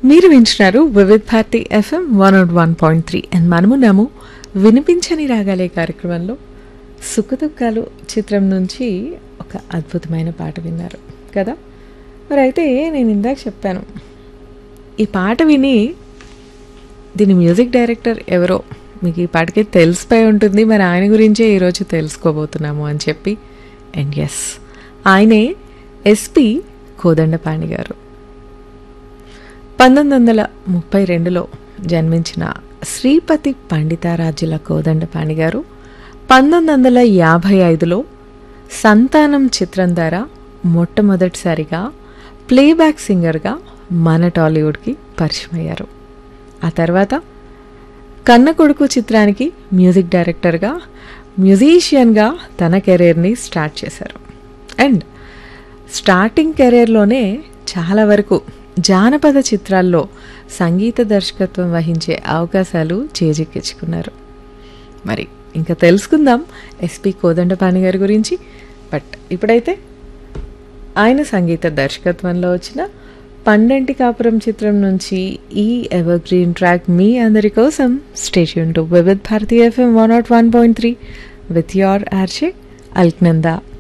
మీరు వింటున్నారు Vividh Bharati FM one nought one point three and మనమున్నాము వినిపించని రాగాలే కార్యక్రమంలో సుఖదుఖాలు చిత్రం నుంచి ఒక అద్భుతమైన పాట విన్నారు కదా మరి అయితే నేను ఇందాక చెప్పాను ఈ పాట విని దీని మ్యూజిక్ డైరెక్టర్ ఎవరో మీకు ఈ పాటకి తెలిసిపోయి ఉంటుంది మరి ఆయన గురించే ఈరోజు తెలుసుకోబోతున్నాము అని చెప్పి అండ్ ఎస్ ఆయనే ఎస్పి కోదండపాణి గారు పంతొమ్మిది వందల ముప్పై రెండులో జన్మించిన శ్రీపతి పండితారాజ్యుల కోదండపాణి గారు పంతొమ్మిది వందల యాభై ఐదులో సంతానం చిత్రం ద్వారా మొట్టమొదటిసారిగా ప్లేబ్యాక్ సింగర్గా మన టాలీవుడ్కి పరిచయం అయ్యారు ఆ తర్వాత కన్న కొడుకు చిత్రానికి మ్యూజిక్ డైరెక్టర్గా మ్యూజిషియన్గా తన కెరీర్ని స్టార్ట్ చేశారు అండ్ స్టార్టింగ్ కెరీర్లోనే చాలా వరకు జానపద చిత్రాల్లో సంగీత దర్శకత్వం వహించే అవకాశాలు చేజిక్కించుకున్నారు మరి ఇంకా తెలుసుకుందాం ఎస్పి కోదండపాణి గారి గురించి బట్ ఇప్పుడైతే ఆయన సంగీత దర్శకత్వంలో వచ్చిన పండంటి కాపురం చిత్రం నుంచి ఈ ఎవర్ గ్రీన్ ట్రాక్ మీ అందరి కోసం station to Vividh Bharati FM one nought one point three with your ఆర్షే అల్క్నందా